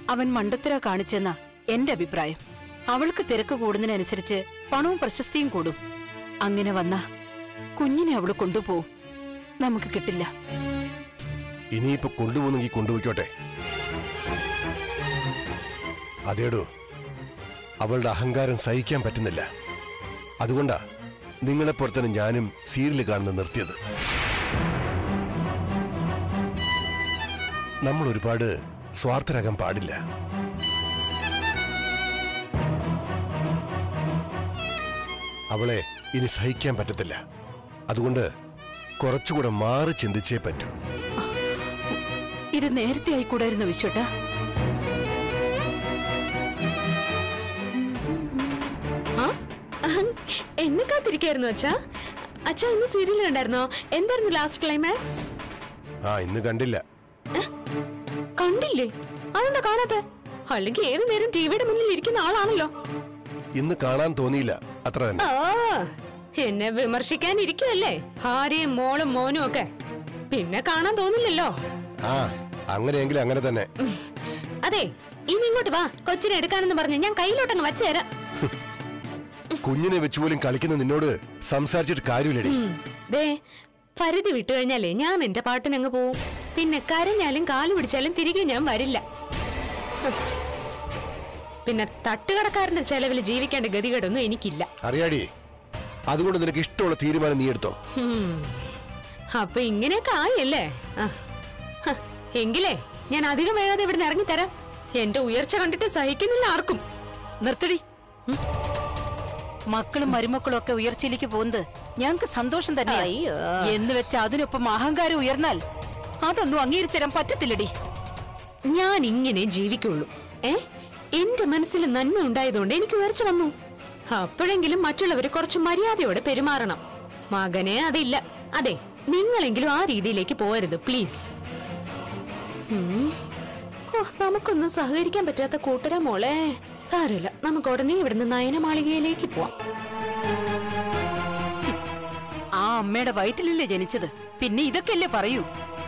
അവൻ മണ്ടത്തര കാണിച്ചെന്ന എന്റെ അഭിപ്രായം അവൾക്ക് തിരക്ക് കൂടുന്നതിനനുസരിച്ച് പണവും പ്രശസ്തിയും കൂടും അങ്ങനെ വന്ന കുഞ്ഞിനെ അവള് കൊണ്ടുപോകും നമുക്ക് കിട്ടില്ല ഇനിയിപ്പോ കൊണ്ടുപോകുന്നെങ്കിൽ കൊണ്ടുപോയിക്കോട്ടെ അതേടോ അവളുടെ അഹങ്കാരം സഹിക്കാൻ പറ്റുന്നില്ല അതുകൊണ്ടാ നിങ്ങളെപ്പോലെ തന്നെ ഞാനും സീരിയൽ കാണുന്നത് നിർത്തിയത് നമ്മൾ ഒരുപാട് സ്വാർത്ഥരാകാൻ പാടില്ല അവളെ ഇനി സഹിക്കാൻ പറ്റത്തില്ല അതുകൊണ്ട് കുറച്ചുകൂടെ മാറി ചിന്തിച്ചേ പറ്റൂ ഇത് നേരത്തെ ആയിക്കൂടായിരുന്നു വിശ്വട്ട ആ? എന്നെ കാത്തിരിക്കായിരുന്നു അച്ഛാ അച്ഛാ ഇന്ന് സീരിയൽ കണ്ടായിരുന്നോ എന്തായിരുന്നു ലാസ്റ്റ് ക്ലൈമാക്സ് ആ ഇന്ന് കണ്ടില്ല കണ്ടില്ലേ അതെന്താ കാണാത്തെ അല്ലെങ്കിൽ ഏത് നേരം ടിവിയുടെ മുന്നിൽ ഇരിക്കുന്ന ആളാണല്ലോ ഇന്ന് കാണാൻ തോന്നിയില്ല അത്ര തന്നെ ആ എന്നെ വിമർശിക്കാൻ ഇരിക്കുവല്ലേ ഭാര്യയും മോളും മോനും ഒക്കെ പിന്നെ കാണാൻ തോന്നില്ലല്ലോ ആ അങ്ങനെയെങ്കിൽ അങ്ങനെ തന്നെ അതെ ഇനി ഇങ്ങോട്ട് വാ കൊച്ചിനെ എടുക്കാനെന്ന് പറഞ്ഞ് ഞാൻ കയ്യിലോട്ടങ്ങ് വച്ചുതരാം കുഞ്ഞിനെ വെച്ച് പോലും കളിക്കുന്ന നിന്നോട് സംസാരിച്ചിട്ട് കാര്യമില്ലടി ഉം. ദേ പരിധി വിട്ടു കഴിഞ്ഞാലേ ഞാൻ എന്റെ പാട്ടിനങ്ങ് പോവും പിന്നെ കരഞ്ഞാലും കാല് പിടിച്ചാലും തിരികെ ഞാൻ വരില്ല ഹ്. പിന്നെ തട്ടുകടക്കാരന്റെ ചെലവിൽ ജീവിക്കേണ്ട ഗതികേടൊന്നും എനിക്കില്ല അറിയാടി അതുകൊണ്ട് നിനക്ക് ഇഷ്ടമുള്ള തീരുമാനം നീ എടുത്തോ ഹും. അപ്പൊ ഇങ്ങനെയൊക്കെ ആയല്ലേ ആ. ഹ, എങ്കിലേ ഞാൻ അധികം വേഗത ഇവിടുന്ന് ഇറങ്ങിത്തരാം എന്റെ ഉയർച്ച കണ്ടിട്ട് സഹിക്കുന്നില്ല ആർക്കും നിർത്തടി ഉം. മക്കളും മരുമക്കളും ഒക്കെ ഉയർച്ചയിലേക്ക് പോകുന്നത് ഞങ്ങൾക്ക് സന്തോഷം തന്നെ അയ്യോ. എന്ന് വെച്ച അതിനൊപ്പം അഹങ്കാരം ഉയർന്നാൽ അതൊന്നും അംഗീകരിച്ചു പറ്റത്തില്ലടി ഞാൻ ഇങ്ങനെ ജീവിക്കുള്ളൂ ഏ എന്റെ മനസ്സിൽ നന്മ ഉണ്ടായതുകൊണ്ട് എനിക്ക് ഉയർച്ച വന്നു അപ്പോഴെങ്കിലും മറ്റുള്ളവര് കുറച്ച് മര്യാദയോടെ പെരുമാറണം മകനെ അതില്ല അതെ നിങ്ങളെങ്കിലും ആ രീതിയിലേക്ക് പോകരുത് പ്ലീസ് ഉം. ഓ നമുക്കൊന്നും സഹകരിക്കാൻ പറ്റാത്ത കൂട്ടരാ മോളെ സാരമില്ല നമുക്ക് ഉടനെ ഇവിടുന്ന് നയനമാളികയിലേക്ക് പോവാം ആ അമ്മയുടെ വയറ്റിലല്ലേ ജനിച്ചത് പിന്നെ ഇതൊക്കെയല്ലേ പറയൂ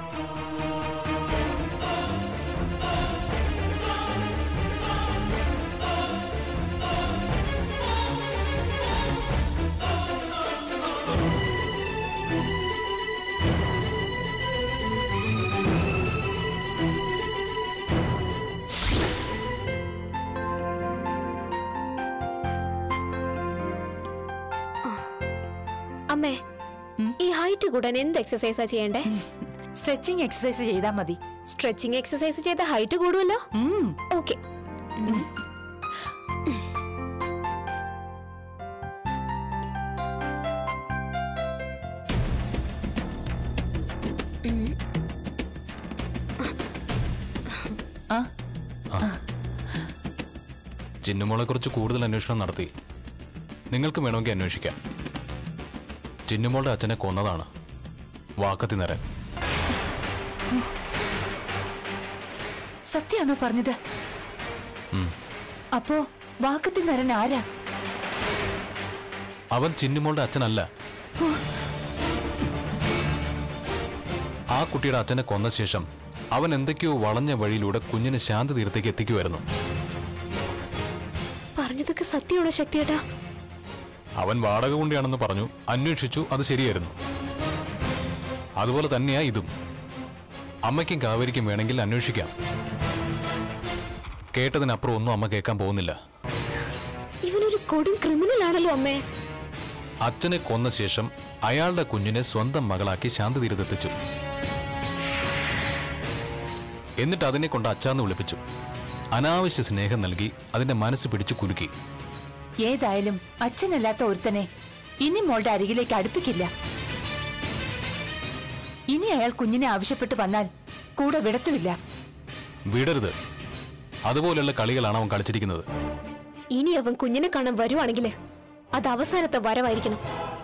അമ്മേ ഈ ഹൈറ്റ് കൂടാൻ എന്ത് എക്സസൈസാ ചെയ്യണ്ടേ സ്ട്രെച്ചിങ് എക്സസൈസ് ചെയ്താൽ മതി സ്ട്രെച്ചിങ് എക്സസൈസ് ചെയ്ത ഹൈറ്റ് കൂടുമല്ലോ ഉം. ഓക്കെ ആ ചിന്നുമോളെ കുറിച്ച് കൂടുതൽ അന്വേഷണം നടത്തി നിങ്ങൾക്ക് വേണമെങ്കിൽ അന്വേഷിക്കാം ചിന്നുമോളുടെ അച്ഛനെ കൊന്നതാണ് വാക്കത്തി നിറൻ സത്യാണോ പറഞ്ഞത് ഉം. അപ്പോ വാക്കത്തിൽ നരൻ ആരാ അവൻ ചിന്നുമോളുടെ അച്ഛനല്ല ആ കുട്ടിയുടെ അച്ഛനെ കൊന്ന ശേഷം അവൻ എന്തൊക്കെയോ വളഞ്ഞ വഴിയിലൂടെ കുഞ്ഞിനെ ശാന്തി തീരത്തേക്ക് എത്തിക്കുമായിരുന്നു പറഞ്ഞതൊക്കെ സത്യമാണോ ശക്തിയേട്ടാ അവൻ വാടക കൊണ്ടിയാണെന്ന് പറഞ്ഞു അന്വേഷിച്ചു അത് ശരിയായിരുന്നു അതുപോലെ തന്നെയാ ഇതും അമ്മയ്ക്കും കാവേരിക്കും വേണമെങ്കിൽ അന്വേഷിക്കാം കേട്ടതിനപ്പുറം ഒന്നും അമ്മ കേൾക്കാൻ പോകുന്നില്ല ഇവനൊരു കൊടും ക്രിമിനൽ ആണല്ലോ അമ്മേ അച്ഛനെ കൊന്ന ശേഷം അയാളുടെ കുഞ്ഞിനെ സ്വന്തം മകളാക്കി ശാന്തി തീരത്തെത്തിച്ചു എന്നിട്ട് അതിനെ കൊണ്ട് അച്ചാന്ന് വിളിപ്പിച്ചു അനാവശ്യ സ്നേഹം നൽകി അതിന്റെ മനസ്സ് പിടിച്ചു കുലുക്കി ഏതായാലും അച്ഛനല്ലാത്ത ഒരുത്തനെ ഇനി മോളുടെ അരികിലേക്ക് അടുപ്പിക്കില്ല ഇനി അയാൾ കുഞ്ഞിനെ ആവശ്യപ്പെട്ട് വന്നാൽ കൂടെ വിടത്തുമില്ല വിടരുത് അതുപോലെയുള്ള കളികളാണ് അവൻ കളിച്ചിരിക്കുന്നത് ഇനി അവൻ കുഞ്ഞിനെ കാണാൻ വരുവാണെങ്കിൽ അത് അവസാനത്തെ വരവായിരിക്കണം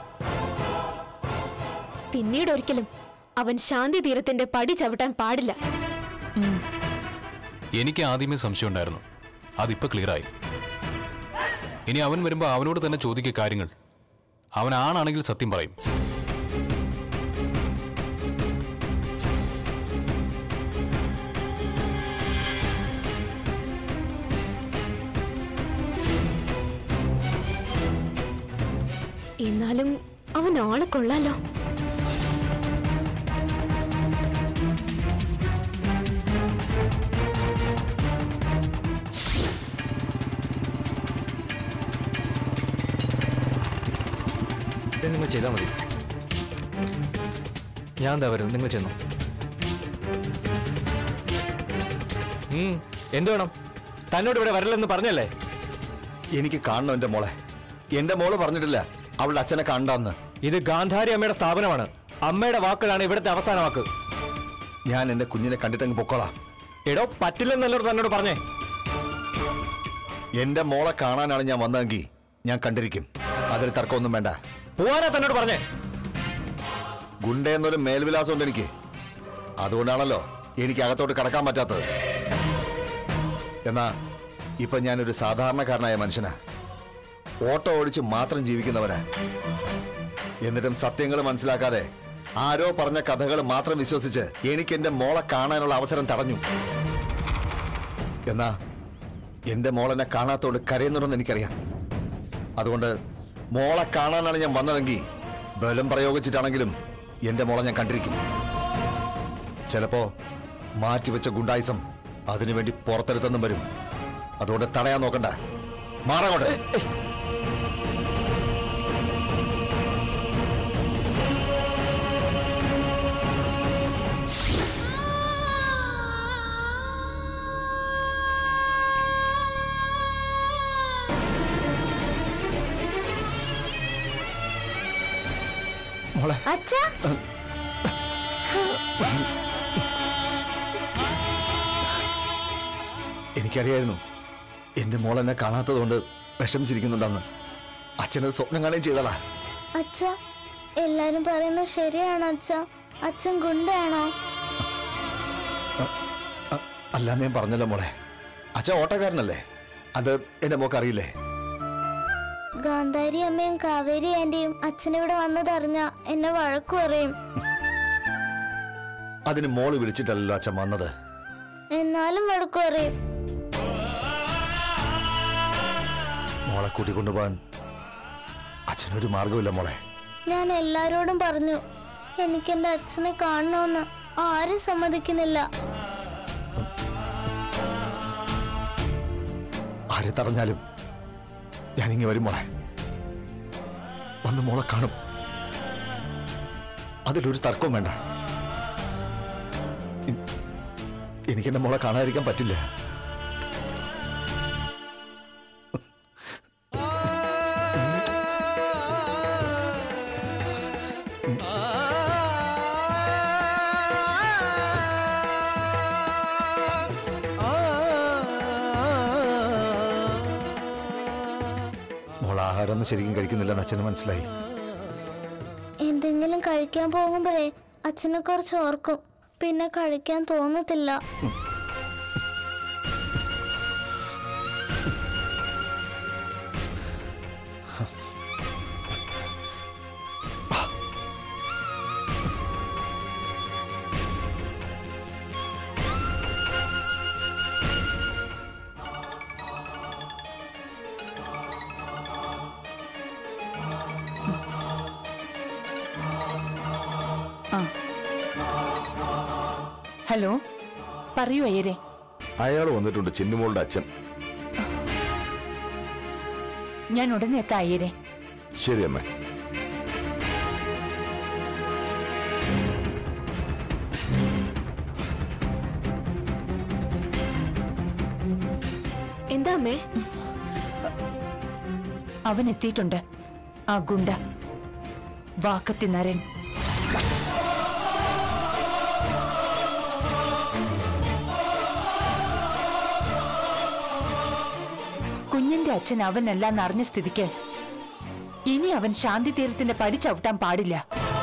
പിന്നീട് ഒരിക്കലും അവൻ ശാന്തി തീരത്തിന്റെ പടി ചവിട്ടാൻ പാടില്ല എനിക്ക് ആദ്യമേ സംശയമുണ്ടായിരുന്നു അതിപ്പോ ക്ലിയറായി ഇനി അവൻ വരുമ്പോ അവനോട് തന്നെ ചോദിക്കുക കാര്യങ്ങൾ അവൻ ആണാണെങ്കിൽ സത്യം പറയും കൊള്ളാലോ ഇത് നിങ്ങൾ ചെയ്താൽ മതി ഞാൻ എന്താ വരും നിങ്ങൾ ചെന്നു ഉം, എന്ത് വേണം തന്നോട് ഇവിടെ വരില്ലെന്ന് പറഞ്ഞല്ലേ എനിക്ക് കാണണം എന്റെ മോളെ എന്റെ മോള് പറഞ്ഞിട്ടില്ല അവളുടെ അച്ഛനെ കണ്ടെന്ന് ഇത് ഗാന്ധാരി അമ്മയുടെ സ്ഥാപനമാണ് അമ്മയുടെ വാക്കുകളാണ് ഇവിടുത്തെ അവസാന വാക്ക് ഞാൻ എന്റെ കുഞ്ഞിനെ കണ്ടിട്ടങ്ങ് പൊക്കോളാം എടോ പറ്റില്ലെന്നല്ലോ തന്നോട് പറഞ്ഞേ എന്റെ മോളെ കാണാനാണ് ഞാൻ വന്നതെങ്കിൽ ഞാൻ കണ്ടിരിക്കും അതിൽ തർക്കമൊന്നും വേണ്ട പോവാനാ തന്നോട് പറഞ്ഞേ ഗുണ്ട എന്നൊരു മേൽവിലാസം ഉണ്ട് എനിക്ക് അതുകൊണ്ടാണല്ലോ എനിക്ക് അകത്തോട്ട് കടക്കാൻ പറ്റാത്തത് എന്നാ ഇപ്പൊ ഞാനൊരു സാധാരണക്കാരനായ മനുഷ്യനാ ഓട്ടോ ഓടിച്ച് മാത്രം ജീവിക്കുന്നവനാ എന്നിട്ടും സത്യങ്ങൾ മനസ്സിലാക്കാതെ ആരോ പറഞ്ഞ കഥകൾ മാത്രം വിശ്വസിച്ച് എനിക്ക് എന്റെ മോളെ കാണാനുള്ള അവസരം തടഞ്ഞു എന്നാ എന്റെ മോളെന്നെ കാണാത്തോണ്ട് കരയുന്നുണ്ടെന്ന് എനിക്കറിയാം അതുകൊണ്ട് മോളെ കാണാനാണ് ഞാൻ വന്നതെങ്കിൽ ബലം പ്രയോഗിച്ചിട്ടാണെങ്കിലും എന്റെ മോളെ ഞാൻ കണ്ടിരിക്കും ചിലപ്പോ മാറ്റിവെച്ച ഗുണ്ടായിസം അതിനുവേണ്ടി പുറത്തെടുത്തെന്നും വരും അതുകൊണ്ട് തടയാൻ നോക്കണ്ട മാറങ്ങോട്ട് മോളെ അച്ഛാ എനിക്കറിയായിരുന്നു എന്റെ മോൾ എന്നെ കാണാത്തതുകൊണ്ട് വിഷമിച്ചിരിക്കുന്നുണ്ടെന്ന് അച്ഛനത് സ്വപ്നം കാണുകയും ചെയ്തതാ അച്ഛ എല്ലാരും പറയുന്നത് ശരിയാണോ അച്ഛ അച്ഛൻ ഗുണ്ടയാണോ അ- അല്ലാന്ന് ഞാൻ പറഞ്ഞല്ലോ മോളെ അച്ഛൻ ഓട്ടക്കാരനല്ലേ അത് എന്റെ മോക്ക് അറിയില്ലേ ഗാന്ധാരി അമ്മയും കാവേരി ആന്റിയും അച്ഛനിവിടെ വന്നതറിഞ്ഞ എന്നെ വഴക്കു പറയും അതിന് മോള് വിളിച്ചിട്ടല്ലല്ലോ അച്ഛൻ വന്നത് എന്നാലും വഴക്കു പറയും മോളെ കൂട്ടിക്കൊണ്ടുപോകാൻ അച്ഛനൊരു മാർഗമില്ല മോളെ ഞാൻ എല്ലാരോടും പറഞ്ഞു എനിക്ക് എന്റെ അച്ഛനെ കാണണമെന്ന് ആരും സമ്മതിക്കുന്നില്ല ആരെ തടഞ്ഞാലും ഞാനിങ്ങി വരും മോളെ വന്ന് മോളെ കാണും അതിലൊരു തർക്കവും വേണ്ട എ- എനിക്കെന്റെ മോളെ കാണാതിരിക്കാൻ പറ്റില്ല മോൾ ആഹാരമൊന്നും ശരിക്കും കഴിക്കുന്നില്ലെന്ന് അച്ഛന് മനസ്സിലായി എന്തെങ്കിലും കഴിക്കാൻ പോകുമ്പോഴേ അച്ഛനെ കുറിച്ച് ഓർക്കും പിന്നെ കഴിക്കാൻ തോന്നത്തില്ല ഹലോ പറയൂ അയ്യരെ അയാൾ വന്നിട്ടുണ്ട് ചിന്നുമോളുടെ അച്ഛൻ ഞാൻ ഉടനെ എത്താം അയ്യരെ ശരി അമ്മേ എന്താ അമ്മേ അവൻ എത്തിയിട്ടുണ്ട് ആ ഗുണ്ട വാക്കത്തി നരൻ കുഞ്ഞിന്റെ അച്ഛൻ അവനല്ല എന്നറിഞ്ഞ സ്ഥിതിക്ക് ഇനി അവൻ ശാന്തി തീരത്തിന്റെ പടി ചവിട്ടാൻ പാടില്ല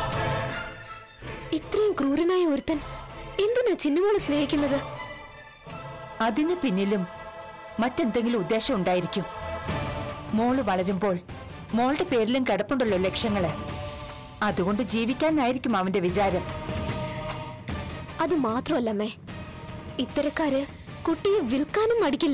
ഇത്രയും ക്രൂരനായ ഒരുത്തൻ എന്തിനാ ചിന്നുമോളെ സ്നേഹിക്കുന്നത് അതിന് പിന്നിലും മറ്റെന്തെങ്കിലും ഉദ്ദേശം ഉണ്ടായിരിക്കും മോള് വളരുമ്പോൾ മോളുടെ പേരിലും കിടപ്പുണ്ടല്ലോ ലക്ഷ്യങ്ങള് അതുകൊണ്ട് ജീവിക്കാനായിരിക്കും അവന്റെ വിചാരം അത് മാത്രമല്ല അമ്മേ ഇത്തരക്കാര് കുട്ടിയെ വിൽക്കാനും മടിക്കില്ല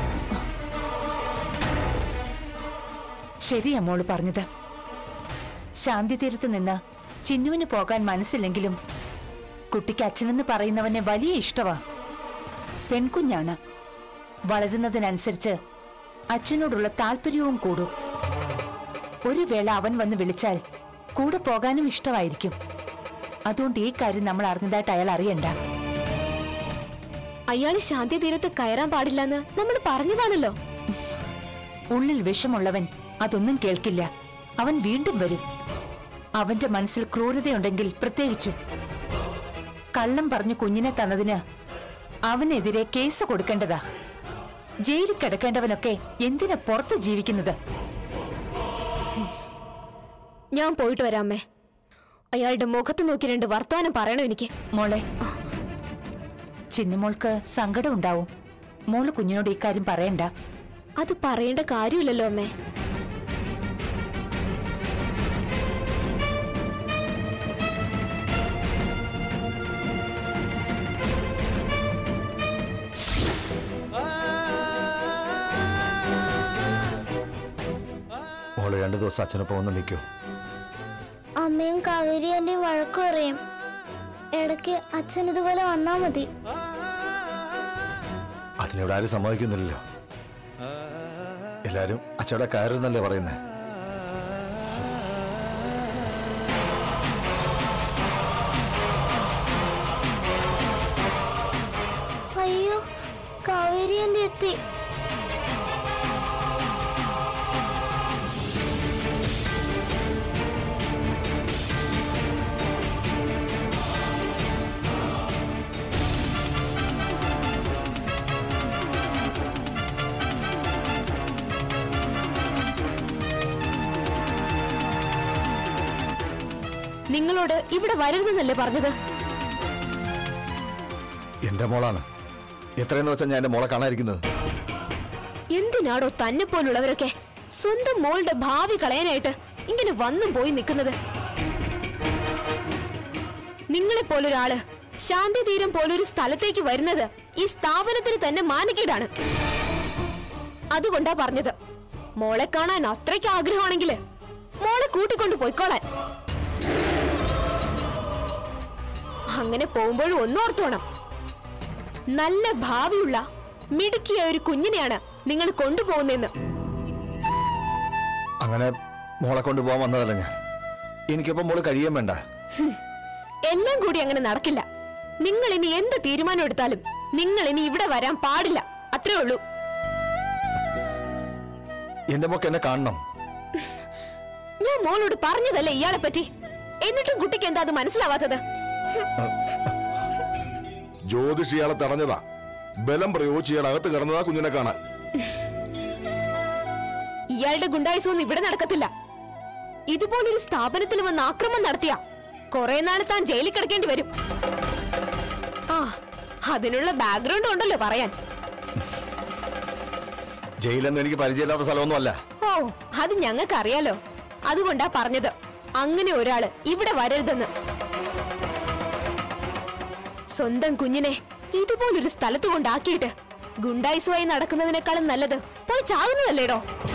ശരിയാ മോള് പറഞ്ഞത് ശാന്തി തീരത്ത് നിന്ന് ചിന്നുവിന് പോകാൻ മനസ്സില്ലെങ്കിലും കുട്ടിക്ക് അച്ഛനെന്ന് പറയുന്നവനെ വലിയ ഇഷ്ടവാ പെൺകുഞ്ഞാണ് വളരുന്നതിനനുസരിച്ച് അച്ഛനോടുള്ള താല്പര്യവും കൂടും ഒരു വേള അവൻ വന്ന് വിളിച്ചാൽ കൂടെ പോകാനും ഇഷ്ടമായിരിക്കും അതുകൊണ്ട് ഈ കാര്യം നമ്മൾ അറിഞ്ഞതായിട്ട് അയാൾ അറിയണ്ട അയാള് ശാന്തി തീരത്ത് കയറാൻ പാടില്ലെന്ന് നമ്മൾ പറഞ്ഞതാണല്ലോ ഉള്ളിൽ വിഷമുള്ളവൻ അതൊന്നും കേൾക്കില്ല അവൻ വീണ്ടും വരും അവന്റെ മനസ്സിൽ ക്രൂരതയുണ്ടെങ്കിൽ പ്രത്യേകിച്ചും കള്ളം പറഞ്ഞു കുഞ്ഞിനെ തന്നതിന് അവനെതിരെ കേസ് കൊടുക്കേണ്ടതാ ജയിലിൽ കിടക്കേണ്ടവനൊക്കെ എന്തിനാ പുറത്ത് ജീവിക്കുന്നത് ഞാൻ പോയിട്ട് വരാം അമ്മേ അയാളുടെ മുഖത്ത് നോക്കി രണ്ട് വർത്തമാനം പറയണം എനിക്ക് മോളെ ചിന്നുമോൾക്ക് സങ്കടം ഉണ്ടാവും മോള് കുഞ്ഞിനോട് ഇക്കാര്യം പറയണ്ട അത് പറയേണ്ട കാര്യമില്ലല്ലോ അമ്മേ മോള് രണ്ടു ദിവസം അച്ഛനൊപ്പം വന്ന് നിൽക്കൂ അമ്മയും കാവേരി ആന്റിയും വഴക്കു പറയും ഇടയ്ക്ക് അച്ഛൻ ഇതുപോലെ വന്നാ മതി അതിനിവിടെ ആരും സമ്മതിക്കുന്നില്ലല്ലോ എല്ലാരും അച്ഛയുടെ കയറുന്നല്ലേ പറയുന്നത് അയ്യോ കാവേരി ആന്റി എത്തി നിങ്ങളോട് ഇവിടെ വരരുതെന്നല്ലേ പറഞ്ഞത് എന്റെ മോളാണ് എത്രയെന്ന് വെച്ചാൽ ഞാൻ എന്റെ മോളെ കാണാതിരിക്കുന്നത് എന്തിനാടോ തന്നെ പോലുള്ളവരൊക്കെ സ്വന്തം മോളുടെ ഭാവി കളയാനായിട്ട് ഇങ്ങനെ വന്നും പോയി നിൽക്കുന്നത് നിങ്ങളെ പോലൊരാള് ശാന്തി തീരം പോലൊരു സ്ഥലത്തേക്ക് വരുന്നത് ഈ സ്ഥാപനത്തിന് തന്നെ മാനക്കേടാണ് അതുകൊണ്ടാ പറഞ്ഞത് മോളെ കാണാൻ അത്രയ്ക്ക് ആഗ്രഹമാണെങ്കിൽ മോളെ കൂട്ടിക്കൊണ്ട് പോയിക്കോളാൻ അങ്ങനെ പോകുമ്പോഴും ഒന്നോർത്തോണം നല്ല ഭാവിയുള്ള മിടുക്കിയ ഒരു കുഞ്ഞിനെയാണ് നിങ്ങൾ കൊണ്ടുപോകുന്നതെന്ന് അങ്ങനെ മോളെ കൊണ്ടുപോകാൻ വന്നതല്ല ഞാൻ എനിക്കൊപ്പം മോള് കഴിയാൻ വേണ്ട എല്ലാം കൂടി അങ്ങനെ നടക്കില്ല നിങ്ങൾ ഇനി എന്ത് തീരുമാനം എടുത്താലും നിങ്ങൾ ഇനി ഇവിടെ വരാൻ പാടില്ല അത്രേ ഉള്ളൂ എന്റെ മോക്ക് എന്നെ കാണണം ഞാൻ മോളോട് പറഞ്ഞതല്ലേ ഇയാളെ പറ്റി എന്നിട്ടും കുട്ടിക്ക് എന്താ അത് മനസ്സിലാവാത്തത് ജ്യോതിഷ് ഇയാളെ തടഞ്ഞതാ ബലം പ്രയോഗിച്ച് ഇയാൾ അകത്ത് കിടന്നതാ കുഞ്ഞിനെ കാണാൻ ഇയാളുടെ ഗുണ്ടായുസൊന്നും ഇവിടെ നടക്കത്തില്ല ഇതുപോലൊരു സ്ഥാപനത്തിൽ വന്ന് ആക്രമണം നടത്തിയ കുറെ നാൾ താൻ ജയിലിൽ കിടക്കേണ്ടി വരും ആ അതിനുള്ള ബാക്ക്ഗ്രൗണ്ട് ഉണ്ടല്ലോ പറയാൻ ജയിലൊന്നും എനിക്ക് പരിചയമില്ലാത്ത സ്ഥലമൊന്നുമല്ല ഓ അത് ഞങ്ങൾക്ക് അറിയാലോ അതുകൊണ്ടാ പറഞ്ഞത് അങ്ങനെ ഒരാള് ഇവിടെ വരരുതെന്ന് സ്വന്തം കുഞ്ഞിനെ ഇതുപോലൊരു സ്ഥലത്ത് കൊണ്ടാക്കിയിട്ട് ഗുണ്ടായിസുമായി നടക്കുന്നതിനേക്കാളും നല്ലത് പോയി ചാകുന്നതല്ലേടോ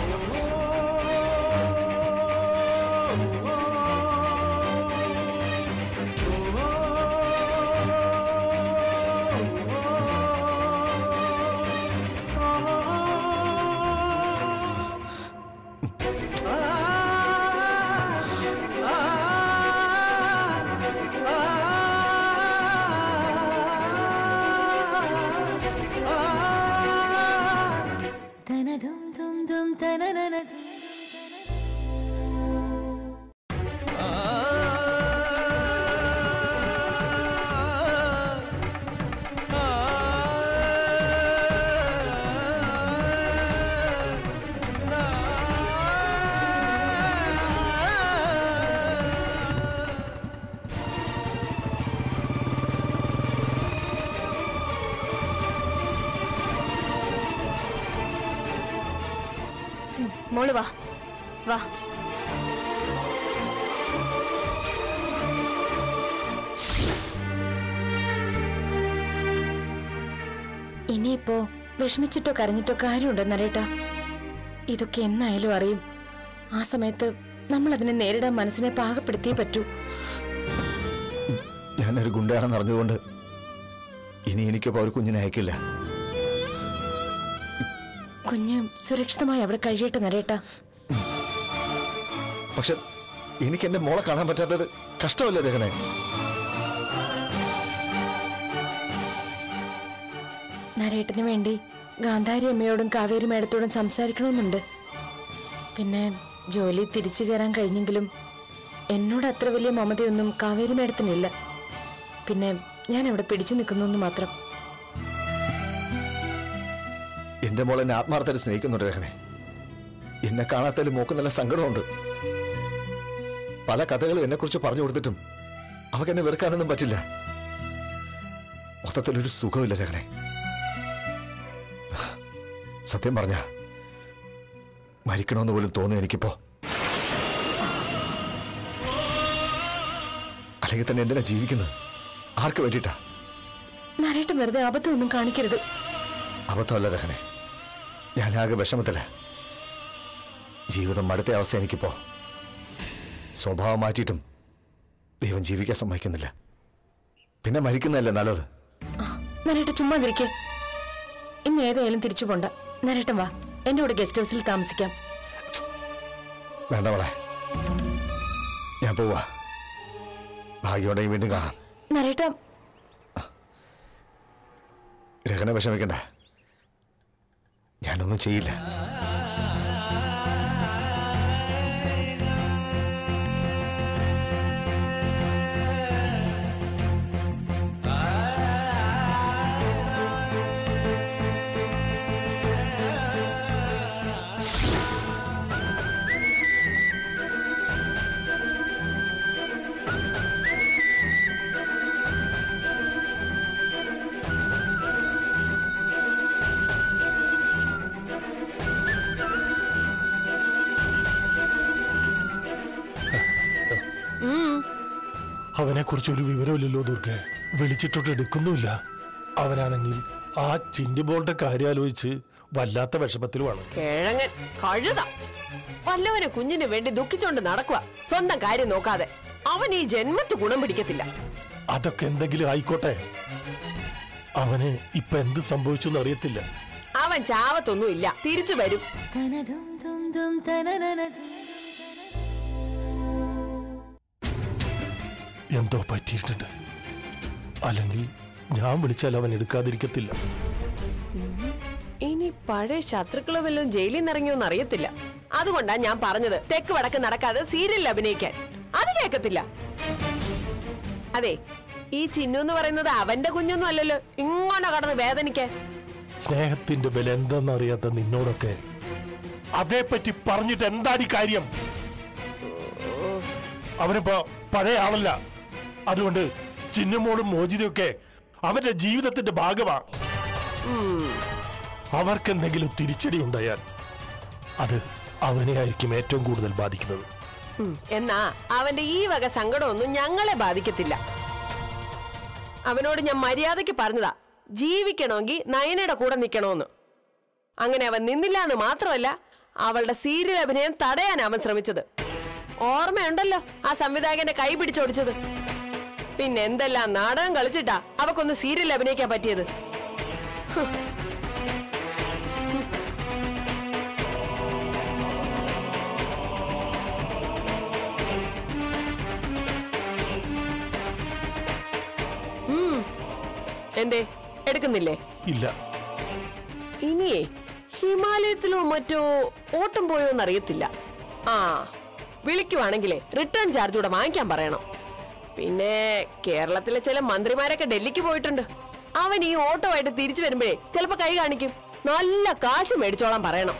മോള് വാ വാ ഇനിയിപ്പോ വിഷമിച്ചിട്ടോ കരഞ്ഞിട്ടോ കാര്യമുണ്ടോ നരേട്ടാ ഇതൊക്കെ എന്നായാലും അറിയും ആ സമയത്ത് നമ്മൾ അതിനെ നേരിടാൻ മനസ്സിനെ പാകപ്പെടുത്തിയേ പറ്റൂ ഞാനൊരു ഗുണ്ടയാണെന്ന് അറിഞ്ഞതുകൊണ്ട് ഇനി എനിക്കൊപ്പം ഒരു കുഞ്ഞിനെ അയക്കില്ല കുഞ്ഞ് സുരക്ഷിതമായി അവിടെ കഴിയട്ടെ നരേട്ട പക്ഷെ എനിക്ക് എന്റെ മോളെ കാണാൻ പറ്റാത്തത് കഷ്ടമല്ലേ രഹനെ നരേട്ടന് വേണ്ടി ഗാന്ധാരി അമ്മയോടും കാവേരി മേഡത്തോടും സംസാരിക്കണമെന്നുണ്ട് പിന്നെ ജോലി തിരിച്ചു കയറാൻ കഴിഞ്ഞെങ്കിലും എന്നോട് അത്ര വലിയ മമതയൊന്നും കാവേരി മേഡത്തിനില്ല പിന്നെ ഞാൻ അവിടെ പിടിച്ചു നിൽക്കുന്നു മാത്രം എന്റെ മോൾ എന്നെ ആത്മാർത്ഥത്തിൽ സ്നേഹിക്കുന്നുണ്ട് രഹനെ എന്നെ കാണാത്തതിൽ മോക്ക് നല്ല സങ്കടമുണ്ട് പല കഥകളും എന്നെ കുറിച്ച് പറഞ്ഞു കൊടുത്തിട്ടും അവക്ക് എന്നെ വെറുക്കാനൊന്നും പറ്റില്ല മൊത്തത്തിലൊരു സുഖമില്ല രഹനെ സത്യം പറഞ്ഞ മരിക്കണമെന്ന് പോലും തോന്നി എനിക്കിപ്പോ അല്ലെങ്കിൽ തന്നെ എന്തിനാ ജീവിക്കുന്നത് ആർക്ക് വേണ്ടിയിട്ടാ നരേട്ടൻ വെറുതെ അബദ്ധമൊന്നും കാണിക്കരുത് അബദ്ധമല്ല രഹനെ ഞാനാകെ വിഷമത്തില്ല ജീവിതം മടുത്ത അവസ്ഥ എനിക്കിപ്പോ സ്വഭാവം മാറ്റിയിട്ടും ദൈവം ജീവിക്കാൻ സമ്മതിക്കുന്നില്ല പിന്നെ മരിക്കുന്നതല്ലേ നല്ലത് നരേട്ട ചുമ്മാതിരിക്കേ ഇന്ന് ഏതായാലും തിരിച്ചു പോണ്ട നരേട്ടൻ വാ എന്റെ കൂടെ ഗസ്റ്റ് ഹൗസിൽ താമസിക്കാം വേണ്ട മോളെ ഞാൻ പോവാ ഭാഗ്യമുണ്ടെങ്കിൽ വീണ്ടും കാണാം നരേട്ട രഹനെ വിഷമിക്കണ്ട ഞാനൊന്നും ചെയ്യില്ല അവനെ കുറിച്ച് ഒരു വിവരമില്ലല്ലോ ദുർഗെ വിളിച്ചിട്ടോട്ട് എടുക്കുന്നുമില്ല അവനാണെങ്കിൽ ആ ചിൻഡിബോളുടെ കാര്യം ആലോചിച്ച് വല്ലാത്ത വിഷമത്തിലുമാണ് കിഴങ്ങൻ കഴുത വല്ലവനെ കുഞ്ഞിന് വേണ്ടി ദുഃഖിച്ചോണ്ട് നടക്കുക സ്വന്തം കാര്യം നോക്കാതെ അവൻ ഈ ജന്മത്ത് ഗുണം പിടിക്കത്തില്ല അതൊക്കെ എന്തെങ്കിലും ആയിക്കോട്ടെ അവന് ഇപ്പൊ എന്ത് സംഭവിച്ചു എന്ന് അറിയത്തില്ല അവൻ ചാവത്തൊന്നും ഇല്ല തിരിച്ചു വരും എന്തോ പറ്റിയിട്ടുണ്ട് അല്ലെങ്കിൽ ഞാൻ വിളിച്ചാൽ അവൻ എടുക്കാതിരിക്കത്തില്ല ഇനി പഴയ ശത്രുക്കളോ വല്ലതും ജയിലിൽ നിന്ന് ഇറങ്ങിയോന്ന് അറിയത്തില്ല അതുകൊണ്ടാ ഞാൻ പറഞ്ഞത് തെക്ക് വടക്ക് നടക്കാതെ സീരിയലിൽ അഭിനയിക്കാൻ അത് കേക്കത്തില്ല അതെ ഈ ചിന്നു എന്ന് പറയുന്നത് അവന്റെ കുഞ്ഞൊന്നും അല്ലല്ലോ ഇങ്ങനെ കടന്ന് വേദനിക്കാൻ സ്നേഹത്തിന്റെ വില എന്താണെന്നറിയാത്ത നിന്നോടൊക്കെ അതേപ്പറ്റി പറഞ്ഞിട്ട് എന്താണ് ഈ കാര്യം അവനിപ്പോ പഴയ ആളല്ല അതുകൊണ്ട് ചിന്നമോളും മോചിതയൊക്കെ അവന്റെ ജീവിതത്തിന്റെ ഭാഗമാണ് അവർക്ക് എന്തെങ്കിലും തിരിച്ചടി ഉണ്ടായാൽ അത് അവനെ ആയിരിക്കും ഏറ്റവും കൂടുതൽ ബാധിക്കുന്നത് ഉം, എന്നാ അവന്റെ ഈ വക സങ്കടമൊന്നും ഞങ്ങളെ ബാധിക്കത്തില്ല അവനോട് ഞാൻ മര്യാദയ്ക്ക് പറഞ്ഞതാ ജീവിക്കണമെങ്കിൽ നയനയുടെ കൂടെ നിൽക്കണമെന്ന് അങ്ങനെ അവൻ നിന്നില്ല എന്ന് മാത്രമല്ല അവളുടെ സീരിയൽ അഭിനയം തടയാൻ അവൻ ശ്രമിച്ചത് ഓർമ്മയുണ്ടല്ലോ ആ സംവിധായകന്റെ കൈ പിടിച്ചോടിച്ചത് പിന്നെ എന്തെല്ലാം നാടകം കളിച്ചിട്ടാ അവക്കൊന്ന് സീരിയൽ അഭിനയിക്കാൻ പറ്റിയത് ഉം. എന്തേ എടുക്കുന്നില്ലേ ഇല്ല ഇനിയേ ഹിമാലയത്തിലോ മറ്റോ ഓട്ടം പോയോന്ന് അറിയത്തില്ല ആ വിളിക്കുവാണെങ്കിലേ റിട്ടേൺ ചാർജ് കൂടെ വാങ്ങിക്കാൻ പറയണം പിന്നെ കേരളത്തിലെ ചില മന്ത്രിമാരൊക്കെ ഡൽഹിക്ക് പോയിട്ടുണ്ട് അവൻ ഈ ഓട്ടമായിട്ട് തിരിച്ചു വരുമ്പോഴേ ചിലപ്പോ കൈ കാണിക്കും നല്ല കാശ് മേടിച്ചോളാൻ പറയണം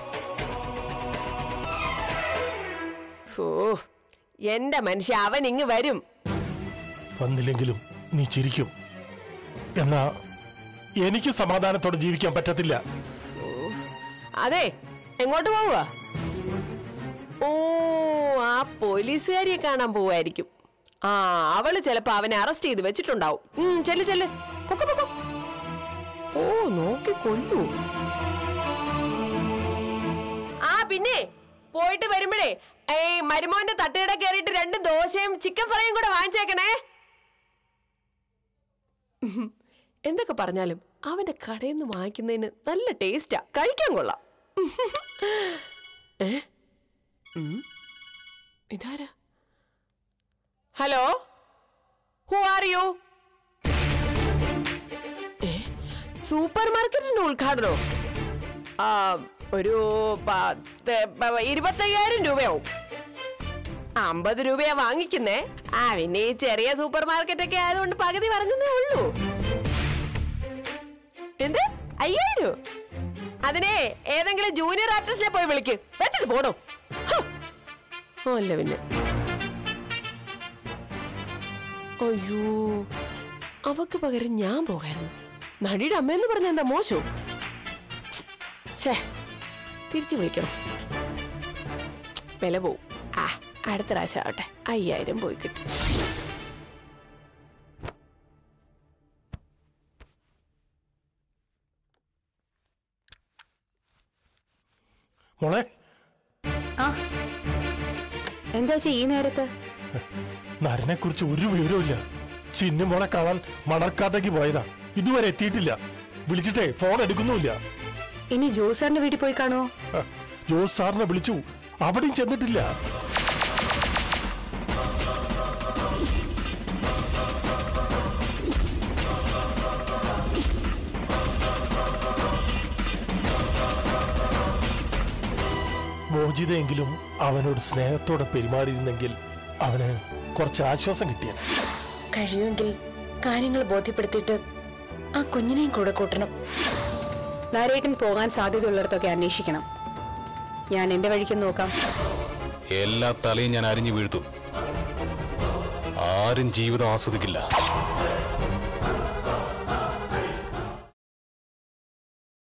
ഓ എന്റെ മനുഷ്യ അവൻ ഇങ്ങ് വരും വന്നില്ലെങ്കിലും നീ ചിരിക്കും എന്നാ എനിക്ക് സമാധാനത്തോടെ ജീവിക്കാൻ പറ്റത്തില്ല അതെ എങ്ങോട്ട് പോവുക ഓ ആ പോലീസുകാരിയെ കാണാൻ പോവായിരിക്കും ആ അവള് ചിലപ്പോ അവനെ അറസ്റ്റ് ചെയ്ത് വെച്ചിട്ടുണ്ടാവും ഉം, ചെല്ല് ചെല്ല് പൊക്കോ, പൊക്കോ. ഓ നോക്കി കൊല്ലൂ ആ പിന്നെ പോയിട്ട് വരുമ്പോഴേ ഏയ് മരുമോന്റെ തട്ടുകട കയറിയിട്ട് രണ്ട് ദോശയും ചിക്കൻ ഫ്രൈയും കൂടെ വാങ്ങിച്ചേക്കണേ ഉം. എന്തൊക്കെ പറഞ്ഞാലും അവന്റെ കടയിൽ നിന്ന് വാങ്ങിക്കുന്നതിന് നല്ല ടേസ്റ്റാ കഴിക്കാൻ കൊള്ളാം ഏ ഉം. ഇതാരാ hello who are you super മാർക്കറ്റിന്റെ ഉദ്ഘാടനോ ആ ഒരു പത്ത് പ- ഇരുപത്തയ്യായിരം രൂപയാവും അമ്പത് രൂപയാ വാങ്ങിക്കുന്നേ ആ പിന്നെ ഈ ചെറിയ സൂപ്പർ മാർക്കറ്റ് ഒക്കെ ആയതുകൊണ്ട് പകുതി പറഞ്ഞതേ ഉള്ളൂ എന്ത് അയ്യായിരം അതിനെ ഏതെങ്കിലും ജൂനിയർ ആർട്ടിസ്റ്റിനെ പോയി വിളിക്ക് വെച്ചിട്ട് പോടോ ഹ്. ഓ, അല്ല പിന്നെ അയ്യോ അവക്ക് പകരം ഞാൻ പോകായിരുന്നു നടിയുടെ അമ്മയെന്ന് പറഞ്ഞ എന്താ മോശം ഛേ തിരിച്ചു വിളിക്കണം വില പോവും ആ അടുത്ത പ്രാവശ്യം ആവട്ടെ അയ്യായിരം പോയി കിട്ടും മോളെ എന്താ ഈ നേരത്ത് നരനെ കുറിച്ച് ഒരു വിവരവുമില്ല ചിന്നു മോളെ കാണാൻ മണർക്കാട്ടേക്ക് പോയതാ ഇതുവരെ എത്തിയിട്ടില്ല വിളിച്ചിട്ടേ ഫോൺ എടുക്കുന്നുമില്ല ഇനി ജോസാറിന്റെ വീട്ടിൽ പോയി കാണുമോ ഹ, ജോസ് സാറിനെ വിളിച്ചു അവിടെയും ചെന്നിട്ടില്ല മോചിതയെങ്കിലും അവനോട് സ്നേഹത്തോടെ പെരുമാറിയിരുന്നെങ്കിൽ അവന് കുറച്ച് ആശ്വാസം കിട്ടിയത് കഴിയുമെങ്കിൽ കാര്യങ്ങൾ ബോധ്യപ്പെടുത്തിയിട്ട് ആ കുഞ്ഞിനെയും കൂടെ കൂട്ടണം നാരേട്ടൻ പോകാൻ സാധ്യതയുള്ളിടത്തൊക്കെ അന്വേഷിക്കണം ഞാൻ എന്റെ വഴിക്ക് നോക്കാം എല്ലാ തലയും ഞാൻ അരിഞ്ഞു വീഴ്ത്തും ആരും ജീവിതം ആസ്വദിക്കില്ല